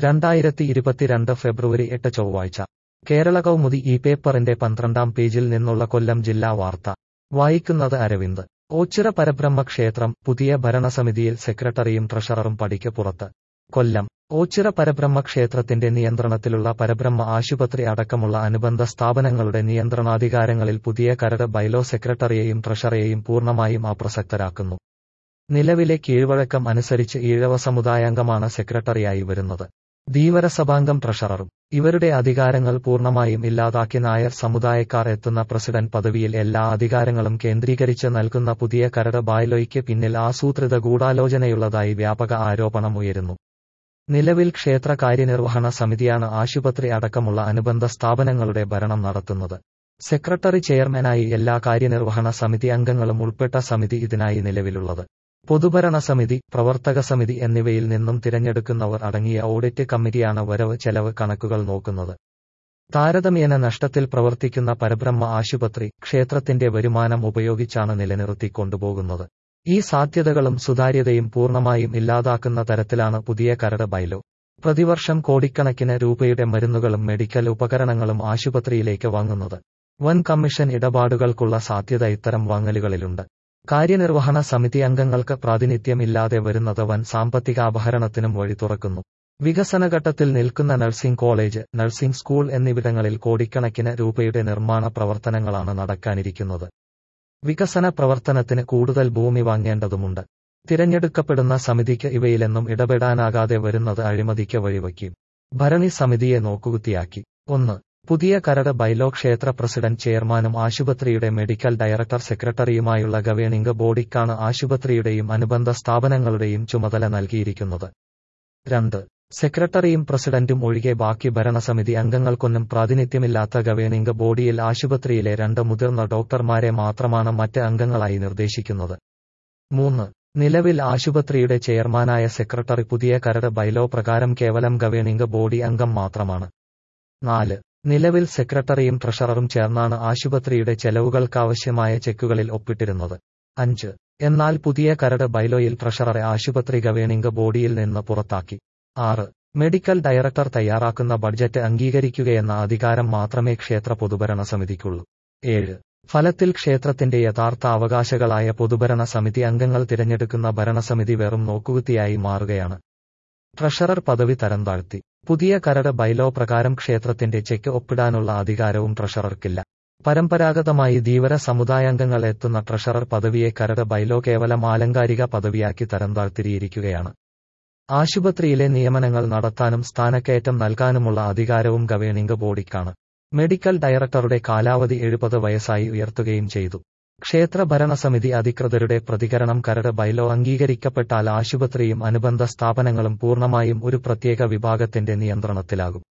രണ്ടായിരത്തി ഇരുപത്തിരണ്ട് ഫെബ്രുവരി എട്ട് ചൊവ്വാഴ്ച കേരള കൗമുദി ഈ പേപ്പറിന്റെ പന്ത്രണ്ടാം പേജിൽ നിന്നുള്ള കൊല്ലം ജില്ലാ വാർത്ത വായിക്കുന്നത് അരവിന്ദ് ഓച്ചിറ പരബ്രഹ്മ ക്ഷേത്രം പുതിയ ഭരണസമിതിയിൽ സെക്രട്ടറിയും ട്രഷററും പടിക്ക് പുറത്ത് കൊല്ലം ഓച്ചിറ പരബ്രഹ്മ ക്ഷേത്രത്തിന്റെ നിയന്ത്രണത്തിലുള്ള പരബ്രഹ്മ ആശുപത്രി അടക്കമുള്ള അനുബന്ധ സ്ഥാപനങ്ങളുടെ നിയന്ത്രണാധികാരങ്ങളിൽ പുതിയ കരട് ബൈലോ സെക്രട്ടറിയെയും ട്രഷറയെയും പൂർണ്ണമായും അപ്രസക്തരാക്കുന്നു നിലവിലെ കീഴ്വഴക്കം അനുസരിച്ച് ഈഴവ സമുദായാംഗമാണ് സെക്രട്ടറിയായി വരുന്നത് ധീവരസഭാംഗം ട്രഷററും ഇവരുടെ അധികാരങ്ങൾ പൂർണ്ണമായും ഇല്ലാതാക്കി നായർ സമുദായക്കാർ എത്തുന്ന പ്രസിഡന്റ് പദവിയിൽ എല്ലാ അധികാരങ്ങളും കേന്ദ്രീകരിച്ച് നൽകുന്ന പുതിയ കരട് ബായ്ലോയ്ക്ക് പിന്നിൽ ആസൂത്രിത ഗൂഢാലോചനയുള്ളതായി വ്യാപക ആരോപണം ഉയരുന്നു നിലവിൽ ക്ഷേത്ര കാര്യനിർവഹണ സമിതിയാണ് ആശുപത്രി അടക്കമുള്ള അനുബന്ധ സ്ഥാപനങ്ങളുടെ ഭരണം നടത്തുന്നത് സെക്രട്ടറി ചെയർമാനായി എല്ലാ കാര്യനിർവഹണ സമിതി അംഗങ്ങളും ഉൾപ്പെട്ട സമിതി ഇതിനായി നിലവിലുള്ളത് പൊതുഭരണ സമിതി പ്രവർത്തക സമിതി എന്നിവയിൽ നിന്നും തിരഞ്ഞെടുക്കുന്നവർ അടങ്ങിയ ഓഡിറ്റ് കമ്മിറ്റിയാണ് വരവ് ചെലവ് കണക്കുകൾ നോക്കുന്നത് താരതമ്യേന നഷ്ടത്തിൽ പ്രവർത്തിക്കുന്ന പരബ്രഹ്മ ആശുപത്രി ക്ഷേത്രത്തിന്റെ വരുമാനം ഉപയോഗിച്ചാണ് നിലനിർത്തിക്കൊണ്ടുപോകുന്നത് ഈ സാധ്യതകളും സുതാര്യതയും പൂർണ്ണമായും ഇല്ലാതാക്കുന്ന തരത്തിലാണ് പുതിയ കരട് ബൈലോ പ്രതിവർഷം കോടിക്കണക്കിന് രൂപയുടെ മരുന്നുകളും മെഡിക്കൽ ഉപകരണങ്ങളും ആശുപത്രിയിലേക്ക് വാങ്ങുന്നത് വൻ കമ്മീഷൻ ഇടപാടുകൾക്കുള്ള സാധ്യത ഇത്തരം വാങ്ങലുകളിലുണ്ട് കാര്യനിർവഹണ സമിതി അംഗങ്ങൾക്ക് പ്രാതിനിധ്യമില്ലാതെ വരുന്നത് വൻ സാമ്പത്തിക അപഹരണത്തിനും വഴി തുറക്കുന്നു വികസനഘട്ടത്തിൽ നിൽക്കുന്ന നഴ്സിംഗ് കോളേജ് നഴ്സിംഗ് സ്കൂൾ എന്നിവിടങ്ങളിൽ കോടിക്കണക്കിന് രൂപയുടെ നിർമ്മാണ പ്രവർത്തനങ്ങളാണ് നടക്കാനിരിക്കുന്നത് വികസന പ്രവർത്തനത്തിന് കൂടുതൽ ഭൂമി വാങ്ങേണ്ടതുമുണ്ട് തിരഞ്ഞെടുക്കപ്പെടുന്ന സമിതിക്ക് ഇവയിലെന്നും ഇടപെടാനാകാതെ വരുന്നത് അഴിമതിക്ക് വഴിവയ്ക്കും ഭരണി സമിതിയെ നോക്കുകുത്തിയാക്കി ഒന്ന് പുതിയ കരട് ബൈലോ ക്ഷേത്ര പ്രസിഡന്റ് ചെയർമാനും ആശുപത്രിയുടെ മെഡിക്കൽ ഡയറക്ടർ സെക്രട്ടറിയുമായുള്ള ഗവേണിംഗ് ബോഡിക്കാണ് ആശുപത്രിയുടെയും അനുബന്ധ സ്ഥാപനങ്ങളുടെയും ചുമതല നൽകിയിരിക്കുന്നത് രണ്ട് സെക്രട്ടറിയും പ്രസിഡന്റും ഒഴികെ ബാക്കി ഭരണസമിതി അംഗങ്ങൾക്കൊന്നും പ്രാതിനിധ്യമില്ലാത്ത ഗവേണിംഗ് ബോഡിയിൽ ആശുപത്രിയിലെ രണ്ട് മുതിർന്ന ഡോക്ടർമാരെ മാത്രമാണ് മറ്റ് അംഗങ്ങളായി നിർദ്ദേശിക്കുന്നത് മൂന്ന് നിലവിൽ ആശുപത്രിയുടെ ചെയർമാനായ സെക്രട്ടറി പുതിയ കരട് ബൈലോ പ്രകാരം കേവലം ഗവേണിംഗ് ബോഡി അംഗം മാത്രമാണ് നാല് നിലവിൽ സെക്രട്ടറിയും ട്രഷററും ചേർന്നാണ് ആശുപത്രിയുടെ ചെലവുകൾക്കാവശ്യമായ ചെക്കുകളിൽ ഒപ്പിട്ടിരുന്നത് അഞ്ച് എന്നാൽ പുതിയ കരട് ബൈലോയിൽ ട്രഷററെ ആശുപത്രി ഗവേണിംഗ് ബോഡിയിൽ നിന്ന് പുറത്താക്കി ആറ് മെഡിക്കൽ ഡയറക്ടർ തയ്യാറാക്കുന്ന ബഡ്ജറ്റ് അംഗീകരിക്കുകയെന്ന അധികാരം മാത്രമേ ക്ഷേത്ര പൊതുഭരണ സമിതിക്കുള്ളൂ ഏഴ് ഫലത്തിൽ ക്ഷേത്രത്തിന്റെ യഥാർത്ഥ അവകാശകളായ പൊതുഭരണ സമിതി അംഗങ്ങൾ തിരഞ്ഞെടുക്കുന്ന ഭരണസമിതി വെറും നോക്കുകുത്തിയായി മാറുകയാണ് ട്രഷറർ പദവി തരം താഴ്ത്തി പുതിയ കരട് ബൈലോ പ്രകാരം ക്ഷേത്രത്തിന്റെ ചെക്ക് ഒപ്പിടാനുള്ള അധികാരവും ട്രഷറർക്കില്ല പരമ്പരാഗതമായി ധീവര സമുദായാംഗങ്ങൾ എത്തുന്ന ട്രഷറർ പദവിയെ കരട് ബൈലോ കേവലം ആലങ്കാരിക പദവിയാക്കി തരം താഴ്ത്തിയിരിക്കുകയാണ് ആശുപത്രിയിലെ നിയമനങ്ങൾ നടത്താനും സ്ഥാനക്കയറ്റം നൽകാനുമുള്ള അധികാരവും ഗവേണിംഗ് ബോഡിക്കാണ് മെഡിക്കൽ ഡയറക്ടറുടെ കാലാവധി എഴുപത് വയസ്സായി ഉയർത്തുകയും ചെയ്തു ക്ഷേത്ര ഭരണസമിതി അധികൃതരുടെ പ്രതികരണം കരട് ബൈലോ അംഗീകരിക്കപ്പെട്ടാൽ ആശുപത്രിയും അനുബന്ധ സ്ഥാപനങ്ങളും പൂർണ്ണമായും ഒരു പ്രത്യേക വിഭാഗത്തിന്റെ നിയന്ത്രണത്തിലാകും